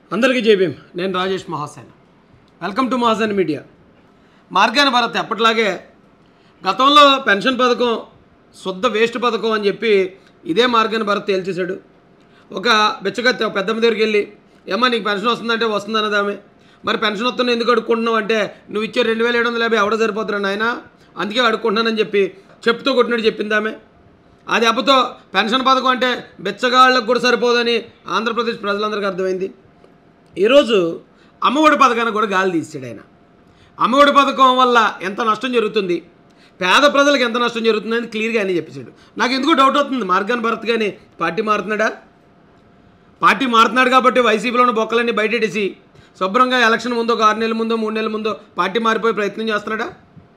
అందరికీ జై భీమ్ నేను Rajesh Mahasen welcome to Mahasen media మార్గాన భారత్ ఎప్పటిలాగే గతంలో పెన్షన్ పథకం శుద్ధ వేస్ట్ పథకం అని చెప్పి ఇదే మార్గాన భారత్ తేల్చేశాడు ఒక బెచ్చగత్తి ఒక పెద్దమ్మ దగ్గరికి వెళ్ళి ఏమ్మా నీకు పెన్షన్ వస్తుందంటే వస్తుంది అన్నదామె మరి పెన్షన్ వస్తున్నా ఎందుకు అడుక్కుంటున్నావు అంటే నువ్వు ఇచ్చే రెండు వేల ఏడు వందల యాభై ఎవడ సరిపోతున్నా నాయన అందుకే అడుక్కుంటున్నానని చెప్పి చెప్తూ కొట్టినట్టు చెప్పిందామె అది అబ్బతో పెన్షన్ పథకం అంటే బెచ్చగాళ్ళకు కూడా సరిపోదని ఆంధ్రప్రదేశ్ ప్రజలందరికీ అర్థమైంది ఈరోజు అమ్మఒడి పథకానికి కూడా గాలి తీసాడు ఆయన అమ్మఒడి పథకం వల్ల ఎంత నష్టం జరుగుతుంది పేద ప్రజలకు ఎంత నష్టం జరుగుతుంది అని క్లియర్గా ఆయన చెప్పేశాడు నాకు ఎందుకో డౌట్ అవుతుంది మార్గాన్ భరత్ కానీ పార్టీ మారుతున్నాడా పార్టీ మారుతున్నాడు కాబట్టి వైసీపీలో ఉన్న బొక్కలన్నీ బయటెట్టేసి శుభ్రంగా ఎలక్షన్ ముందో ఒక ఆరు నెలల ముందో మూడు నెలల ముందో పార్టీ మారిపోయే ప్రయత్నం చేస్తున్నాడా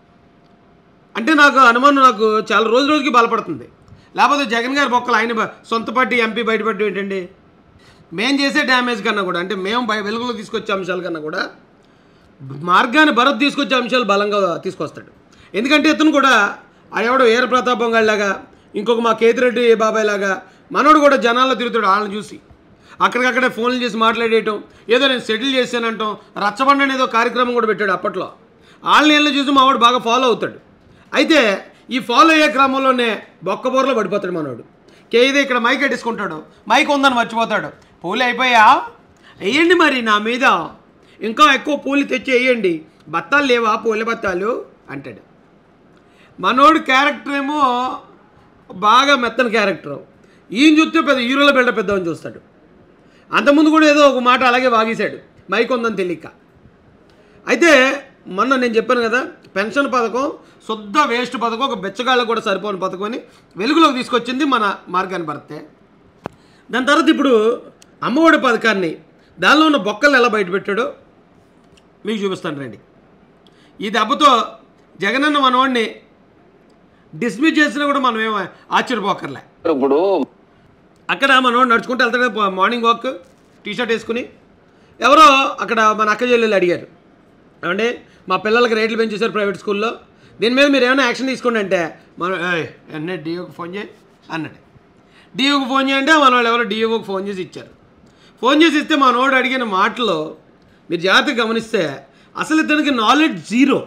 అంటే నాకు అనుమానం నాకు చాలా రోజు రోజుకి బలపడుతుంది లేకపోతే జగన్ గారి బొక్కలు ఆయన బ- సొంత పార్టీ ఎంపీ బయటపడడం ఏంటండి మేము చేసే డ్యామేజ్ కన్నా కూడా అంటే మేము బయ వెలుగులో తీసుకొచ్చే అంశాల కన్నా కూడా మార్గాన్ని భరత్ తీసుకొచ్చే అంశాలు బలంగా తీసుకొస్తాడు ఎందుకంటే ఇతను కూడా ఆడెవడో వీర ప్రతాపం గారిలాగా ఇంకొక మా కేతిరెడ్డి బాబాయ్ లాగా మనోడు కూడా జనాల్లో తిరుగుతాడు వాళ్ళని చూసి అక్కడికక్కడే ఫోన్లు చేసి మాట్లాడేయటం ఏదో నేను సెటిల్ చేశానంటాం రచ్చబండ అనేది ఒక కార్యక్రమం కూడా పెట్టాడు అప్పట్లో వాళ్ళని ఏళ్ళు చూసి మావాడు బాగా ఫాలో అవుతాడు అయితే ఈ ఫాలో అయ్యే క్రమంలోనే బొక్కబోర్లో పడిపోతాడు మనోడు కేది ఇక్కడ మైక్ ఎట్టేసుకుంటాడు మైక్ ఉందని మర్చిపోతాడు పూలు అయిపోయా వేయండి మరి నా మీద ఇంకా ఎక్కువ పూలు తెచ్చి వేయండి బత్తాలు లేవా పూల బత్తాలు అంటాడు మనోడు క్యారెక్టర్ ఏమో బాగా మెత్తని క్యారెక్టర్ ఈయన చూస్తే పెద్ద హీరోలో బిల్డప్ పెద్దవని చూస్తాడు అంతకుముందు కూడా ఏదో ఒక మాట అలాగే వాగేశాడు మైక్ ఉందని తెలియక అయితే మొన్న నేను చెప్పాను కదా పెన్షన్ పథకం శుద్ధ వేస్ట్ పథకం ఒక బెచ్చగాళ్ళకు కూడా సరిపోని పథకం అని వెలుగులోకి తీసుకొచ్చింది మన మార్గాన్ని భర్తే దాని తర్వాత ఇప్పుడు అమ్మఒడి పథకాన్ని దానిలో ఉన్న బొక్కలను ఎలా బయటపెట్టాడో మీకు చూపిస్తాను రండి ఈ దెబ్బతో జగనన్న మనవాడిని డిస్మిస్ చేసినా కూడా మనం ఏమో ఆశ్చర్యపోకర్లే ఇప్పుడు అక్కడ మనోడు నడుచుకుంటూ వెళ్తాడు కదా, మార్నింగ్ వాక్ టీ షర్ట్ వేసుకుని ఎవరో అక్కడ మన అక్క చెల్లెలు అడిగారు ఏమండి మా పిల్లలకి రేట్లు పెంచేశారు ప్రైవేట్ స్కూల్లో దీని మీద మీరు ఏమైనా యాక్షన్ తీసుకోండి అంటే మనం అన్నీ డిఓకి ఫోన్ చేయి అన్నాడు డిఓకి ఫోన్ చేయంటే మన వాళ్ళు ఎవరో డిఓకి ఫోన్ చేసి ఇచ్చారు ఫోన్ చేసి ఇస్తే మనోడు అడిగిన మాటలో మీరు జాగ్రత్తగా గమనిస్తే అసలు ఇతనికి నాలెడ్జ్ జీరో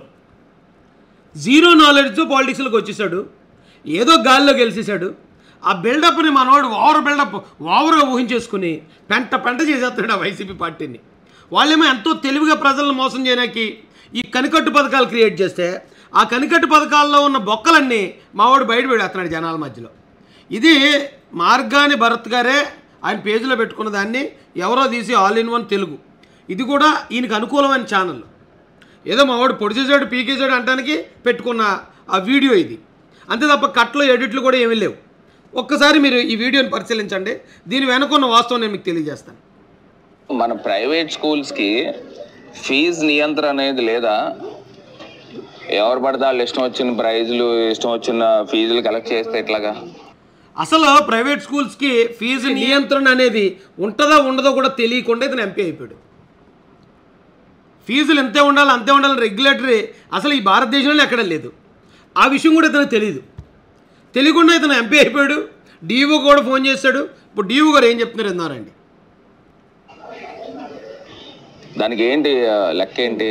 జీరో నాలెడ్జ్తో పాలిటిక్స్లోకి వచ్చేసాడు ఏదో గాల్లో గెలిచేశాడు ఆ బిల్డప్ని మనవాడు ఓవర్ బిల్డప్ ఓవర్గా ఊహించేసుకుని పెంట పెంట చేసేస్తున్నాడు ఆ వైసీపీ పార్టీని వాళ్ళేమో ఎంతో తెలివిగా ప్రజలను మోసం చేయడానికి ఈ కనికట్టు పథకాలు క్రియేట్ చేస్తే ఆ కనికట్టు పథకాల్లో ఉన్న బొక్కలన్నీ మావాడు బయట పెడేస్తున్నాడు జనాల మధ్యలో ఇది మార్గాని భరత్ గారే ఆయన పేజీలో పెట్టుకున్న దాన్ని ఎవరో తీసి ఆల్ ఇన్ వన్ తెలుగు ఇది కూడా ఈయనకు అనుకూలమైన ఛానల్ ఏదో మా వాడు పొడి చేసాడు పీకేసాడు అంటానికి పెట్టుకున్న ఆ వీడియో ఇది అంతే తప్ప కట్లో ఎడిట్లు కూడా ఏమీ లేవు ఒక్కసారి మీరు ఈ వీడియోని పరిశీలించండి దీని వెనుకున్న వాస్తవం నేను మీకు తెలియజేస్తాను మన ప్రైవేట్ స్కూల్స్ కి ఫీజు నియంత్రణ అనేది లేదా ఎవరు పడితే వాళ్ళు ఇష్టం వచ్చిన ప్రైజులు ఇష్టం వచ్చిన ఫీజులు కలెక్ట్ చేస్తే ఎట్లాగా అసలు ప్రైవేట్ స్కూల్స్కి ఫీజు నియంత్రణ అనేది ఉంటుందో ఉండదో కూడా తెలియకుండా ఇతను ఎంపీ అయిపోయాడు ఫీజులు ఎంతే ఉండాలి అంతే ఉండాలని రెగ్యులేటరీ అసలు ఈ భారతదేశంలో ఎక్కడ లేదు ఆ విషయం కూడా ఇతను తెలియదు తెలియకుండా ఇతను ఎంపీ అయిపోయాడు డీఓ కూడా ఫోన్ చేశాడు ఇప్పుడు డీఓ గారు ఏం చెప్తున్నారు విన్నారండి దానికి ఏంటి ఆ, లెక్క ఏంటి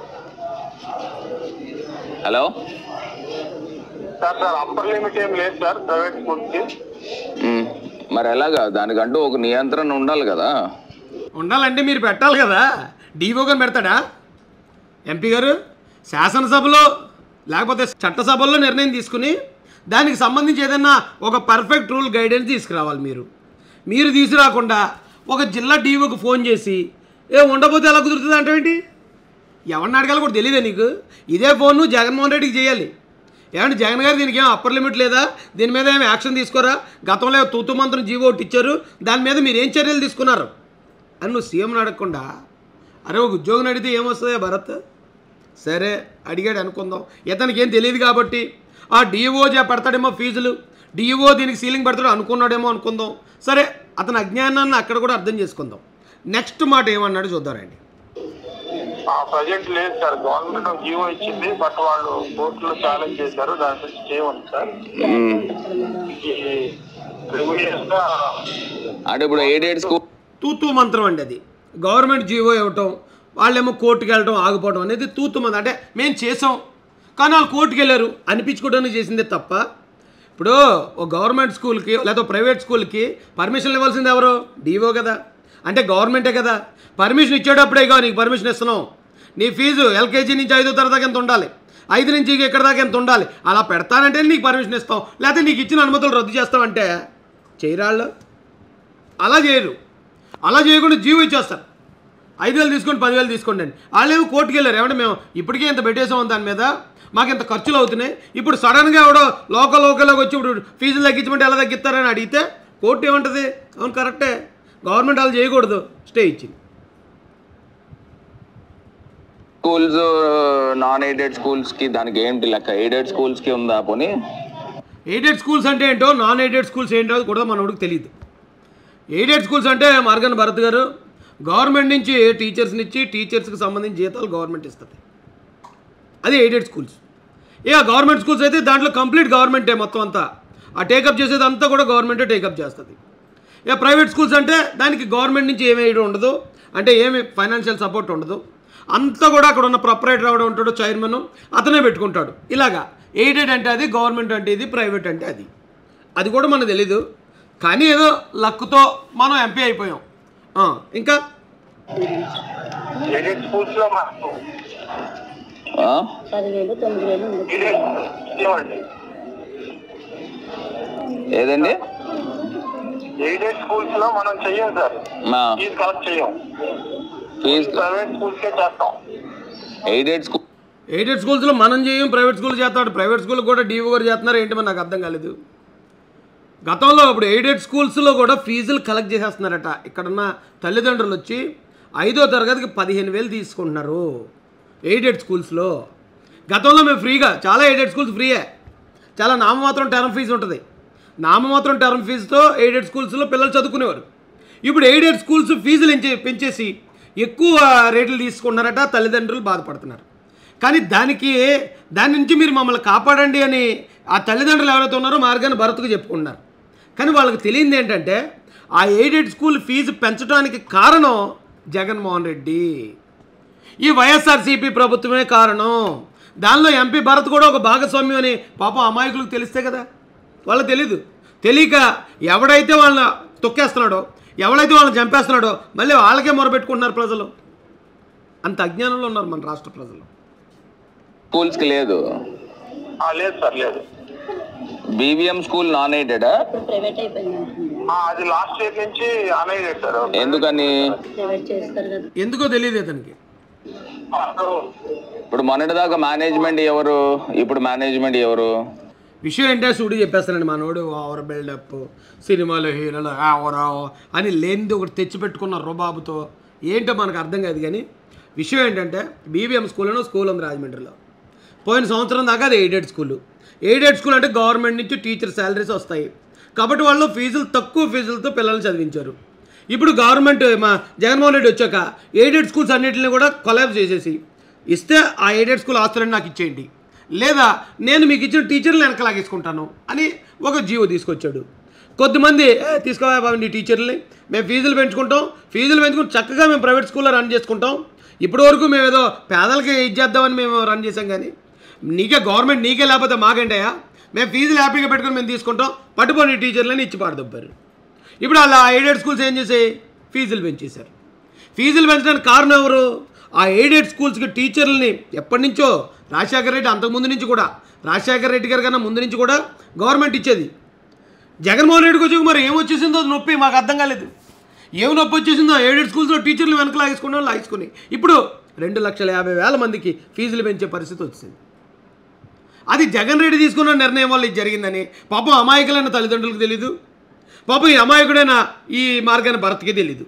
hello sir sir upper limit ఏం లేదు సార్ ప్రైవేట్ స్కూల్స్ కి మ్, మరి ఎలాగా దానికంటూ ఒక నియంత్రణ ఉండాలి కదా ఉండాలంటే మీరు పెట్టాలి కదా డీఓ గారు పెడతాడా ఎంపీ గారు శాసనసభలో లేకపోతే చట్టసభల్లో నిర్ణయం తీసుకుని దానికి సంబంధించి ఏదైనా ఒక పర్ఫెక్ట్ రూల్ గైడెన్స్ తీసుకురావాలి మీరు మీరు తీసుకురాకుండా ఒక జిల్లా డీఓకి ఫోన్ చేసి ఏ ఉండబోతే ఎలా కుదురుతుంది అంటే ఏంటి ఎవరిని అడగాలో కూడా తెలియదా నీకు ఇదే ఫోన్ నువ్వు జగన్మోహన్ రెడ్డికి చేయాలి ఏమంటే జగన్ గారు దీనికి ఏం అప్పర్ లిమిట్ లేదా దీని మీద ఏమి యాక్షన్ తీసుకోరా గతంలో తూతు మంత్రం జీవో ఒకటి ఇచ్చారు దాని మీద మీరు ఏం చర్యలు తీసుకున్నారు అని నువ్వు సీఎంని అడగకుండా అరే ఒక ఉద్యోగం అడిగితే ఏమొస్తుంది భరత్ సరే అడిగాడు అనుకుందాం ఇతనికి ఏం తెలియదు కాబట్టి ఆ డిఓ పెడతాడేమో ఫీజులు డిఓ దీనికి సీలింగ్ పెడతాడు అనుకున్నాడేమో అనుకుందాం సరే అతని అజ్ఞానాన్ని అక్కడ కూడా అర్థం చేసుకుందాం నెక్స్ట్ మాట ఏమన్నాడు చూద్దారండి ఆ ప్రజెంట్ లేదు సార్ గవర్నమెంట్ ఒక జీవో ఇచ్చింది బట్ వాళ్ళు కోర్టులో ఛాలెంజ్ చేశారు దాని నుంచి చేయమని సార్ మ్, ఈ రెగ్యులేషన్ గా అంటే ఇప్పుడు ఎయిడెడ్ స్కూల్ తూతూ మంత్రం అండి అది గవర్నమెంట్ జీవో ఇవ్వటం వాళ్ళేమో కోర్టుకి వెళ్ళటం ఆగిపోవడం అనేది తూతుమంది అంటే మేము చేసాం కానీ వాళ్ళు కోర్టుకి వెళ్ళారు అనిపించుకోవడానికి చేసిందే తప్ప ఇప్పుడు ఒక గవర్నమెంట్ స్కూల్కి లేదా ప్రైవేట్ స్కూల్కి పర్మిషన్ ఇవ్వాల్సింది ఎవరు డీఓ కదా అంటే గవర్నమెంటే కదా పర్మిషన్ ఇచ్చేటప్పుడే ఇగో నీకు పర్మిషన్ ఇస్తున్నాం నీ ఫీజు ఎల్కేజీ నుంచి ఐదో తరగతి దాకా ఎంత ఉండాలి ఐదు నుంచి ఇక్కడ దాకా ఎంత ఉండాలి అలా పెడతానంటే నీకు పర్మిషన్ ఇస్తాం లేకపోతే నీకు ఇచ్చిన అనుమతులు రద్దు చేస్తామంటే చేయరాళ్ళు అలా చేయరు అలా చేయకుండా జీవో ఇచ్చేస్తారు ఐదు వేలు తీసుకోండి పదివేలు తీసుకోండి అని వాళ్ళేమో కోర్టుకి వెళ్ళారు ఏమంటే మేము ఇప్పటికే ఇంత పెట్టేసాం దాని మీద మాకు ఇంత ఖర్చులు అవుతున్నాయి ఇప్పుడు సడన్గా ఎవడో లోకల్ లోకల్లోకి వచ్చి ఇప్పుడు ఫీజులు తగ్గించమంటే ఎలా తగ్గిస్తారని అడిగితే కోర్టు ఏమంటుంది అవును కరెక్టే గవర్నమెంట్ వాళ్ళు చేయకూడదు స్టే ఇచ్చింది స్కూల్స్ నాన్ ఎయిడెడ్ స్కూల్స్ కి దానికి ఏంటి లెక్క ఎయిడెడ్ స్కూల్స్ కి ఉందా పోనీ ఎయిడెడ్ స్కూల్స్ అంటే ఏంటో నాన్ ఎయిడెడ్ స్కూల్స్ ఏంటో కూడా మనోడికి తెలియదు ఎయిడెడ్ స్కూల్స్ అంటే మార్గన్ భరత్ గారు గవర్నమెంట్ నుంచి టీచర్స్ని ఇచ్చి టీచర్స్కి సంబంధించి జీతాలు గవర్నమెంట్ ఇస్తుంది అది ఎయిడెడ్ స్కూల్స్ ఇక గవర్నమెంట్ స్కూల్స్ అయితే దాంట్లో కంప్లీట్ గవర్నమెంటే మొత్తం అంతా ఆ టేకప్ చేసేది అంతా కూడా గవర్నమెంటే టేకప్ చేస్తుంది ఇక ప్రైవేట్ స్కూల్స్ అంటే దానికి గవర్నమెంట్ నుంచి ఏమి వేయడం ఉండదు అంటే ఏమి ఫైనాన్షియల్ సపోర్ట్ ఉండదు అంతా కూడా అక్కడ ఉన్న ప్రొపరేటర్ ఎవడ ఉంటాడు చైర్మన్ అతనే పెట్టుకుంటాడు ఇలాగా ఎయిడెడ్ అంటే అది గవర్నమెంట్ అంటే ఇది ప్రైవేట్ అంటే అది అది కూడా మనకు తెలీదు కానీ ఏదో లక్తో మనం ఎంపీ అయిపోయాం ఆ, ఇంకా ఎయిడెడ్ స్కూల్స్ లో మనకు ఆ? పదివేలు తొమ్మిది వేలు ఉంది ఎయిడెడ్ ఇవ్వండి ఏదండి ఎయిడెడ్ స్కూల్స్ లో మనం చెయ్యం సార్ మా ఫీజు కలెక్ట్ చెయ్యం ఫీజ్ ప్రైవేట్ స్కూల్స్ కే చేస్తాం ఎయిడెడ్ స్కూల్ ఎయిడెడ్ స్కూల్స్లో మనం చేయం ప్రైవేట్ స్కూల్ చేస్తాడు ప్రైవేట్ స్కూల్ కూడా డీఓ గారు చేస్తున్నారు ఏంటి మరి నాకు అర్థం కాలేదు గతంలో ఇప్పుడు ఎయిడెడ్ స్కూల్స్లో కూడా ఫీజులు కలెక్ట్ చేసేస్తున్నారట ఇక్కడున్న తల్లిదండ్రులు వచ్చి ఐదో తరగతికి పదిహేను వేలు తీసుకుంటున్నారు ఎయిడెడ్ స్కూల్స్లో గతంలో మేము ఫ్రీగా చాలా ఎయిడెడ్ స్కూల్స్ ఫ్రీయే చాలా నామమాత్రం టర్మ్ ఫీజు ఉంటుంది నామమాత్రం టర్మ్ ఫీజుతో ఎయిడెడ్ స్కూల్స్లో పిల్లలు చదువుకునేవారు ఇప్పుడు ఎయిడెడ్ స్కూల్స్ ఫీజులు ఎంచే- పెంచేసి ఎక్కువ రేట్లు తీసుకుంటున్నారట తల్లిదండ్రులు బాధపడుతున్నారు కానీ దానికి దాని నుంచి మీరు మమ్మల్ని కాపాడండి అని ఆ తల్లిదండ్రులు ఎవరైతే ఉన్నారో మార్గాన్ని భరత్కు చెప్పుకున్నారు కానీ వాళ్ళకి తెలియంది ఏంటంటే ఆ ఎయిడెడ్ స్కూల్ ఫీజు పెంచడానికి కారణం జగన్మోహన్ రెడ్డి ఈ వైఎస్ఆర్సీపీ ప్రభుత్వమే కారణం దానిలో ఎంపీ భరత్ కూడా ఒక భాగస్వామ్యం అని పాపం అమాయకులకు తెలిస్తే కదా వాళ్ళకి తెలీదు తెలియక ఎవడైతే వాళ్ళని తొక్కేస్తున్నాడో ఎవడైతే వాళ్ళని చంపేస్తున్నాడో మళ్ళీ వాళ్ళకే మొరపెట్టుకుంటున్నారు ప్రజలు అంత అజ్ఞానంలో ఉన్నారు మన రాష్ట్ర ప్రజలు స్కూల్స్ కి లేదు ఆ, లేదు సార్ లేదు బీవీఎం స్కూల్ నాన్ ఎయిడెడా ఇప్పుడు ప్రైవేట్ అయిపోయింది అంటుంది. ఆ, అది లాస్ట్ ఇయర్ నుంచి అనేది సార్ ఎందుకని ప్రైవేట్ చేస్తారు కదా ఎందుకో తెలియదు ఇతనికి ఇప్పుడు మొన్నటిదాకా మేనేజ్మెంట్ ఎవరు ఇప్పుడు మేనేజ్మెంట్ ఎవరు విషయం ఏంటో సూడి చెప్పేస్తానండి మనోడు ఓవర్ బిల్డప్ సినిమాలో హీరోలు ఓవరా అని లేనిది ఒకటి తెచ్చిపెట్టుకున్న రుబాబుతో ఏంటో మనకు అర్థం కాదు కానీ విషయం ఏంటంటే బీబీఎం స్కూల్ అని స్కూల్ ఉంది రాజమండ్రిలో పోయిన సంవత్సరం దాకా అది ఎయిడెడ్ స్కూల్ ఎయిడెడ్ స్కూల్ అంటే గవర్నమెంట్ నుంచి టీచర్ శాలరీస్ వస్తాయి కాబట్టి వాళ్ళు ఫీజులు తక్కువ ఫీజులతో పిల్లల్ని చదివించారు ఇప్పుడు గవర్నమెంట్ మా జగన్మోహన్ రెడ్డి వచ్చాక ఎయిడెడ్ స్కూల్స్ అన్నింటిని కూడా కొలాబ్ చేసేసి ఇస్తే ఆ ఎయిడెడ్ స్కూల్ ఆస్తులన్నీ నాకు ఇచ్చేయండి లేదా నేను మీకు ఇచ్చిన టీచర్లు వెనకలాగేసుకుంటాను అని ఒక జీవో తీసుకొచ్చాడు కొద్దిమంది "ఏ, తీసుకోవా బాబు నీ టీచర్ని మేము ఫీజులు పెంచుకుంటాం ఫీజులు పెంచుకుని చక్కగా మేము ప్రైవేట్ స్కూల్లో రన్ చేసుకుంటాం ఇప్పటి వరకు మేము ఏదో పేదలకి ఇచ్చేద్దామని మేము రన్ చేసాం కానీ నీకే గవర్నమెంట్ నీకే లేకపోతే మాకేంటయ్యా మేము ఫీజులు హ్యాపీగా పెట్టుకుని మేము తీసుకుంటాం పట్టుకొని టీచర్లని ఇచ్చి పాడదొబ్బారు ఇప్పుడు అలా ఎయిడెడ్ స్కూల్స్ ఏం చేసాయి ఫీజులు పెంచేశారు ఫీజులు పెంచడానికి కారణం ఎవరు ఆ ఎయిడెడ్ స్కూల్స్కి టీచర్లని ఎప్పటి నుంచో రాజశేఖర రెడ్డి అంతకుముందు నుంచి కూడా రాజశేఖర రెడ్డి గారి కన్నా ముందు నుంచి కూడా గవర్నమెంట్ ఇచ్చేది జగన్మోహన్ రెడ్డికి వచ్చి మరి ఏం వచ్చేసిందో అది నొప్పి మాకు అర్థం కాలేదు ఏం నొప్పి వచ్చేసిందో ఎయిడెడ్ స్కూల్స్లో టీచర్లు వెనక లాగేసుకున్నాం లాగేసుకుని ఇప్పుడు రెండు లక్షల యాభై వేల మందికి ఫీజులు పెంచే పరిస్థితి వచ్చింది అది జగన్ రెడ్డి తీసుకున్న నిర్ణయం వల్ల ఇది జరిగిందని పాపం అమాయకులైన తల్లిదండ్రులకు తెలీదు పాపం ఈ అమాయకుడైన ఈ మార్గాన్ని భరత్కి తెలీదు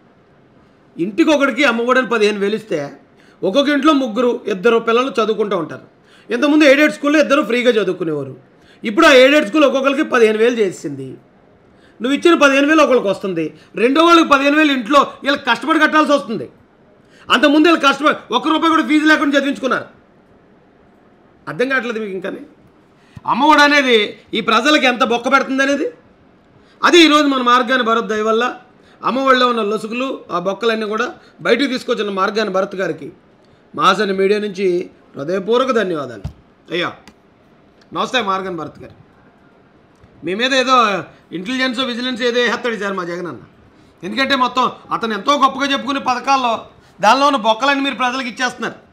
ఇంటికి ఒకటికి అమ్మఒడని పదిహేను వేలు ఇస్తే ఒక్కొక్క ఇంట్లో ముగ్గురు ఇద్దరు పిల్లలు చదువుకుంటూ ఉంటారు ఇంతకుముందు ఎయిడెడ్ స్కూల్లో ఇద్దరు ఫ్రీగా చదువుకునేవారు ఇప్పుడు ఆ ఎయిడెడ్ స్కూల్ ఒక్కొక్కరికి పదిహేను వేలు చేసింది నువ్వు ఇచ్చిన పదిహేను వేలు ఒకరికి వస్తుంది రెండో వాళ్ళకి పదిహేను వేలు ఇంట్లో వీళ్ళకి కష్టపడి కట్టాల్సి వస్తుంది అంతకుముందు వీళ్ళు కష్టపడి ఒక్క రూపాయి కూడా ఫీజు లేకుండా చదివించుకున్నారు అర్థం కావట్లేదు మీకు ఇంకానే అమ్మఒడి అనేది ఈ ప్రజలకి ఎంత బొక్క పెడుతుంది అనేది అది ఈరోజు మన మార్గాన్ని భరత్ దయ వల్ల అమ్మఒడిలో ఉన్న లొసుగులు ఆ బొక్కలన్నీ కూడా బయటికి తీసుకొచ్చిన మార్గాన్ని భరత్ గారికి మహాసని మీడియా నుంచి హృదయపూర్వక ధన్యవాదాలు అయ్యా నమస్తే మార్గన్ భరత్ గారు మీ మీద ఏదో ఇంటెలిజెన్స్ విజిలెన్స్ ఏదో వేస్తాడు సార్ మా జగన్ అన్న ఎందుకంటే మొత్తం అతను ఎంతో గొప్పగా చెప్పుకునే పథకాల్లో దానిలో ఉన్న బొక్కలన్నీ మీరు ప్రజలకు ఇచ్చేస్తున్నారు